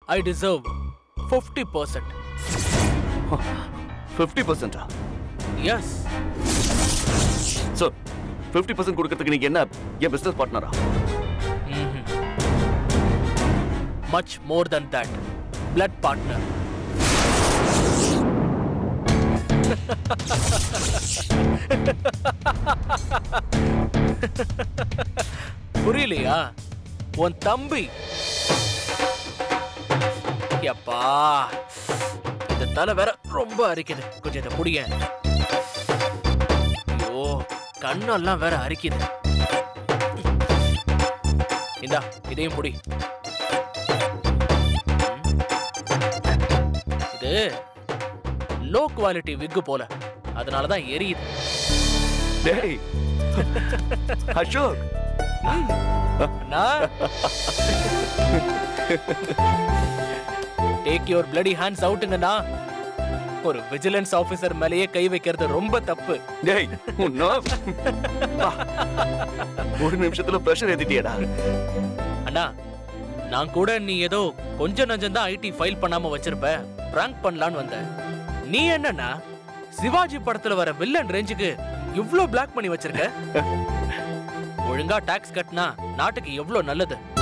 ஐ deserve fifty percent fifty பர்சன்டா yes so fifty percent கொடுக்கறதுக்கு நீங்க என்ன என் பிசினஸ் பார்ட்னரா much more than that blood partner புரியலையா உன் தம்பி எப்பா இந்த தலை வேற ரொம்ப அரிக்குது கொஞ்சம் இதை புடிங்க ஐயோ கண்ணெல்லாம் வேற அரிக்குது இந்தா இதையும் புடி இது லோ குவாலிட்டி விக்கு போல அதனால தான் எரியுது டேய் அசோக் அண்ணா டேக் யுவர் bloody ஹேண்ட்ஸ் அவுட்டுங்கண்ணா ஒரு விஜிலன்ஸ் ஆபீசர் மேலேயே கை வைக்கிறது ரொம்ப தப்பு டேய் உன்னோ ஒரு நிமிஷத்துல பிரஷர் ஏத்திட்டியடா அண்ணா நான் கூட நீ ஏதோ கொஞ்ச நஞ்சம் தான் ஐடி ஃபைல் பண்ணாம வச்சிருப்ப பிராங்க் பண்ணலான்னு வந்தேன் நீ என்னன்னா சிவாஜி படத்துல வர வில்லன் ரேஞ்சுக்கு இவ்ளோ பிளாக் பண்ணி வச்சிருக்க ஒழுங்கா டாக்ஸ் கட்டினா நாட்டுக்கு எவ்வளவு நல்லது